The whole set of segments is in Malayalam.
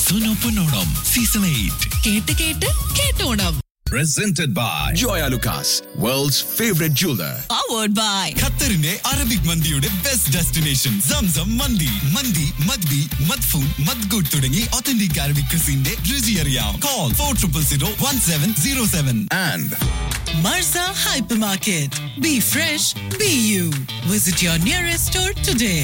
സുനോ പൊന്നോണം സീസൺ എയ്റ്റ് കേട്ട് കേട്ട് കേട്ടോണം Presented by Joya Lucas, world's favorite jeweler. Powered by ഖത്തറിന്റെ അറബിക് മന്തിയുടെ ബെസ്റ്റ് ഡെസ്റ്റിനേഷൻ സംസം മന്തി മന്തി മദ്ബി മദ്ഫൂൻ മദ്ഗുഡ് തുടങ്ങി ഒത്തന്റിക് അറബിക് ക്രിസിന്റെ രുചി അറിയാം call four triple zero one seven zero seven And മർസ hypermarket be fresh be you visit your nearest store today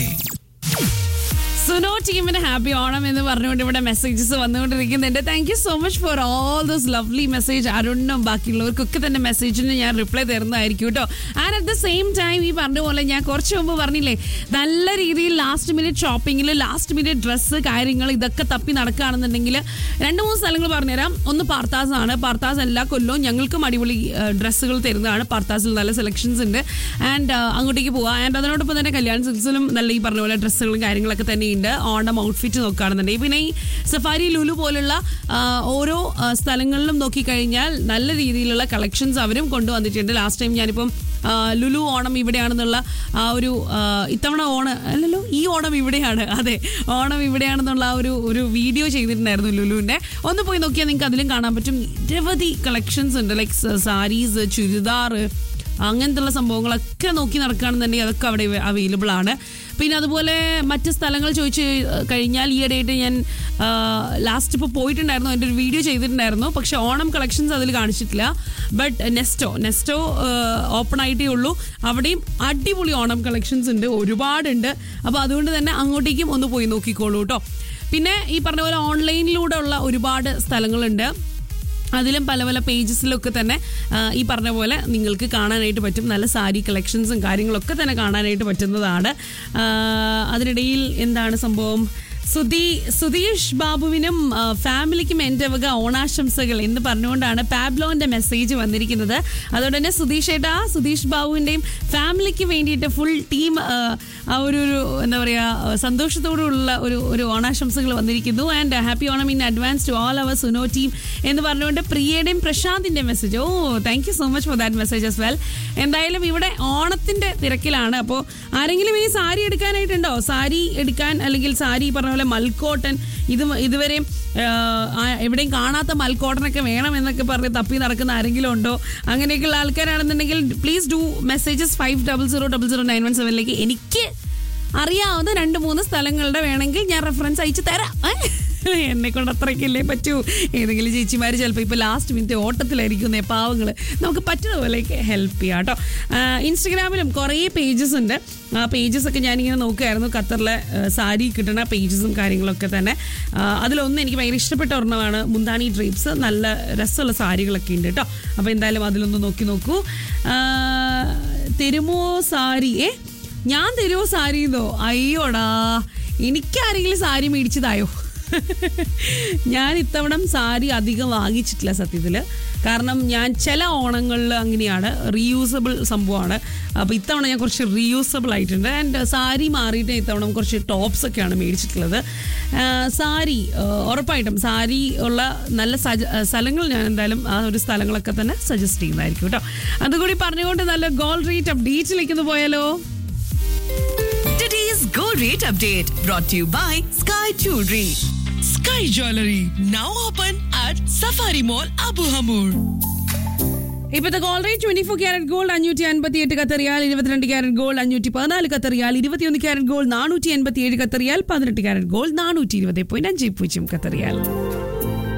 Suno ടീമിന് ഹാപ്പി ഓണം എന്ന് പറഞ്ഞുകൊണ്ട് ഇവിടെ മെസ്സേജസ് വന്നുകൊണ്ടിരിക്കുന്നുണ്ട് thank you so much for all those lovely message അരുണിനും ബാക്കിയുള്ളവർക്കൊക്കെ തന്നെ മെസ്സേജിന് ഞാൻ റിപ്ലൈ തരുന്നതായിരിക്കും കേട്ടോ and at the same time ഈ പറഞ്ഞ പോലെ ഞാൻ കുറച്ച് മുമ്പ് പറഞ്ഞില്ലേ നല്ല രീതിയിൽ ലാസ്റ്റ് മിനിറ്റ് ഷോപ്പിങ്ങിൽ ലാസ്റ്റ് മിനിറ്റ് ഡ്രസ്സ് കാര്യങ്ങൾ ഇതൊക്കെ തപ്പി നടക്കുകയാണെന്നുണ്ടെങ്കിൽ രണ്ട് മൂന്ന് സ്ഥലങ്ങൾ പറഞ്ഞുതരാം ഒന്ന് പാർത്താസ് ആണ് പാർത്താസ് എല്ലാ കൊല്ലവും ഞങ്ങൾക്കും അടിപൊളി ഡ്രസ്സുകൾ തരുന്നതാണ് പാർത്താസിൽ നല്ല സെലക്ഷൻസ് ഉണ്ട് ആൻഡ് അങ്ങോട്ടേക്ക് പോവാം ആൻഡ് അതിനോടൊപ്പം തന്നെ കല്യാൺ സിൽസിലും നല്ല ഈ പറഞ്ഞ പോലെ ഡ്രസ്സുകളും കാര്യങ്ങളൊക്കെ തന്നെയുണ്ട് ഓണം ഔട്ട്ഫിറ്റ് നോക്കുകയാണെന്നുണ്ടെങ്കിൽ പിന്നെ ഈ സഫാരി ലുലു പോലുള്ള ആ, ഓരോ ആ, സ്ഥലങ്ങളിലും നോക്കിക്കഴിഞ്ഞാൽ നല്ല രീതിയിലുള്ള കളക്ഷൻസ് അവരും കൊണ്ടുവന്നിട്ടുണ്ട് ലാസ്റ്റ് ടൈം ഞാനിപ്പം ആ, ലുലു ഓണം ഇവിടെയാണെന്നുള്ള ആ ഒരു ആ, ഇത്തവണ ഓണം അല്ലല്ലോ ഈ ഓണം ഇവിടെയാണ് അതെ ഓണം ഇവിടെയാണെന്നുള്ള ആ ഒരു ഒരു വീഡിയോ ചെയ്തിട്ടുണ്ടായിരുന്നു ലുലുവിൻ്റെ ഒന്ന് പോയി നോക്കിയാൽ നിങ്ങൾക്ക് അതിലും കാണാൻ പറ്റും നിരവധി കളക്ഷൻസ് ഉണ്ട് ലൈക്ക് സാരീസ് ചുരിദാർ അങ്ങനത്തുള്ള സംഭവങ്ങളൊക്കെ നോക്കി നടക്കുകയാണെന്നുണ്ടെങ്കിൽ അതൊക്കെ അവിടെ അവൈലബിൾ ആണ് പിന്നെ അതുപോലെ മറ്റ് സ്ഥലങ്ങൾ ചോദിച്ചു കഴിഞ്ഞാൽ ഈയിടെയായിട്ട് ഞാൻ ലാസ്റ്റ് ഇപ്പോൾ പോയിട്ടുണ്ടായിരുന്നു എൻ്റെ ഒരു വീഡിയോ ചെയ്തിട്ടുണ്ടായിരുന്നു പക്ഷെ ഓണം കളക്ഷൻസ് അതിൽ കാണിച്ചിട്ടില്ല ബട്ട് നെസ്റ്റോ നെസ്റ്റോ ഓപ്പൺ ആയിട്ടേ ഉള്ളൂ അവിടെയും അടിപൊളി ഓണം കളക്ഷൻസ് ഉണ്ട് ഒരുപാടുണ്ട് അപ്പോൾ അതുകൊണ്ട് തന്നെ അങ്ങോട്ടേക്കും ഒന്ന് പോയി നോക്കിക്കോളൂ കേട്ടോ പിന്നെ ഈ പറഞ്ഞ പോലെ ഓൺലൈനിലൂടെ ഉള്ള ഒരുപാട് സ്ഥലങ്ങളുണ്ട് അതിലും പല പല പേജസിലൊക്കെ തന്നെ ആ, ഈ പറഞ്ഞ പോലെ നിങ്ങൾക്ക് കാണാനായിട്ട് പറ്റും നല്ല സാരി കളക്ഷൻസും കാര്യങ്ങളൊക്കെ തന്നെ കാണാനായിട്ട് പറ്റുന്നതാണ് ആ, അതിനിടയിൽ എന്താണ് സംഭവം സുധി സുധീഷ് ബാബുവിനും ആ, ഫാമിലിക്കും എൻ്റെ വക ഓണാശംസകൾ എന്ന് പറഞ്ഞുകൊണ്ടാണ് പാബ്ലോന്റെ മെസ്സേജ് വന്നിരിക്കുന്നത് അതുകൊണ്ട് തന്നെ സുധീഷ് ഏട്ടാ സുധീഷ് ബാബുവിൻ്റെയും ഫാമിലിക്ക് വേണ്ടിയിട്ട് ഫുൾ ടീം ആ ഒരു ഒരു എന്താ പറയുക സന്തോഷത്തോടുള്ള ഒരു ഒരു ഓണാശംസകൾ വന്നിരിക്കുന്നു and happy Onam in advance to all our Suno team എന്ന് പറഞ്ഞുകൊണ്ട് പ്രിയയുടെയും പ്രശാന്തിൻ്റെ message oh thank you so much for that message as well എന്തായാലും ഇവിടെ ഓണത്തിൻ്റെ തിരക്കിലാണ് അപ്പോൾ ആരെങ്കിലും ഈ സാരി എടുക്കാനായിട്ടുണ്ടോ സാരി എടുക്കാൻ അല്ലെങ്കിൽ സാരി ഈ പറഞ്ഞ പോലെ മൽക്കോട്ടൻ ഇത് ഇതുവരെയും ആ, എവിടെയും കാണാത്ത മൽക്കോട്ടനൊക്കെ വേണം എന്നൊക്കെ പറഞ്ഞ് തപ്പി നടക്കുന്ന ആരെങ്കിലും ഉണ്ടോ അങ്ങനെയൊക്കെയുള്ള ആൾക്കാരാണെന്നുണ്ടെങ്കിൽ please do messages five double zero double zero nine one സെവനിലേക്ക് എനിക്ക് അറിയാവുന്ന രണ്ട് മൂന്ന് സ്ഥലങ്ങളുടെ വേണമെങ്കിൽ ഞാൻ റെഫറൻസ് അയച്ചു തരാം ഏ? എന്നെ കൊണ്ട് അത്രയ്ക്കല്ലേ പറ്റൂ ഏതെങ്കിലും ചേച്ചിമാർ ചിലപ്പോൾ ഇപ്പോൾ ലാസ്റ്റ് മിനിറ്റ് ഓട്ടത്തിലായിരിക്കുന്നേ പാവങ്ങൾ നമുക്ക് പറ്റുന്ന പോലെയൊക്കെ ഹെൽപ്പ് ചെയ്യാം കേട്ടോ ഇൻസ്റ്റഗ്രാമിലും കുറേ പേജസ് ഉണ്ട് ആ പേജസ് ഒക്കെ ഞാനിങ്ങനെ നോക്കുമായിരുന്നു ഖത്തറിലെ ആ, സാരി കിട്ടുന്ന പേജസും കാര്യങ്ങളൊക്കെ തന്നെ ആ, അതിലൊന്ന് എനിക്ക് ഭയങ്കര ഇഷ്ടപ്പെട്ട ഒരെണ്ണമാണ് മുന്താനി ഡ്രീപ്സ് നല്ല രസമുള്ള സാരികളൊക്കെ ഉണ്ട് കേട്ടോ അപ്പോൾ എന്തായാലും അതിലൊന്ന് നോക്കി നോക്കൂ ആ, തെരുമോ സാരി ഏ ഞാൻ തരുമോ സാരിന്നോ അയ്യോടാ എനിക്കാരെങ്കിലും സാരി മേടിച്ചതായോ ഞാൻ ഇത്തവണ സാരി അധികം വാങ്ങിച്ചിട്ടില്ല സത്യത്തിൽ കാരണം ഞാൻ ചില ഓണങ്ങളിൽ അങ്ങനെയാണ് റീയൂസബിൾ സംഭവമാണ് അപ്പോൾ ഇത്തവണ ഞാൻ കുറച്ച് റീയൂസബിൾ ആയിട്ടുണ്ട് ആൻഡ് സാരി മാറിയിട്ട് ഇത്തവണ കുറച്ച് ടോപ്സ് ഒക്കെയാണ് മേടിച്ചിട്ടുള്ളത് ആ, സാരി ആ, ഉറപ്പായിട്ടും സാരി ഉള്ള നല്ല സജ സ്ഥലങ്ങൾ ഞാൻ എന്തായാലും ആ ഒരു സ്ഥലങ്ങളൊക്കെ തന്നെ സജസ്റ്റ് ചെയ്യുന്നതായിരിക്കും കേട്ടോ അതുകൂടി പറഞ്ഞുകൊണ്ട് നല്ല ഗോൾഡ് റേറ്റ് അപ്ഡേറ്റിലേക്ക് ഒന്ന് പോയാലോ Today's gold rate update brought to you by Sky Jewelry. Sky Jewelry now open at Safari Mall Abu Hamur. ഇപ്പോഴത്തെ gold rate twenty four carat gold അഞ്ഞൂറ്റി അൻപത്തി എട്ട് കത്തറിയാൽ ഇരുപത്തിരണ്ട് ക്യാരറ്റ് ഗോൾഡ് അഞ്ഞൂറ്റി പതിനാല് കത്തറിയാൽ ഇരുപത്തിയൊന്ന് ക്യാരറ്റ് ഗോൾഡ് നാനൂറ്റി എൺപത്തി ഏഴ് കത്തറിയാൽ പതിനെട്ട് ക്യാരറ്റ് ഗോൾഡ് നാനൂറ്റി ഇരുപത് പോയിന്റ് അഞ്ച് പൂജ്യം കത്തറിയാൽ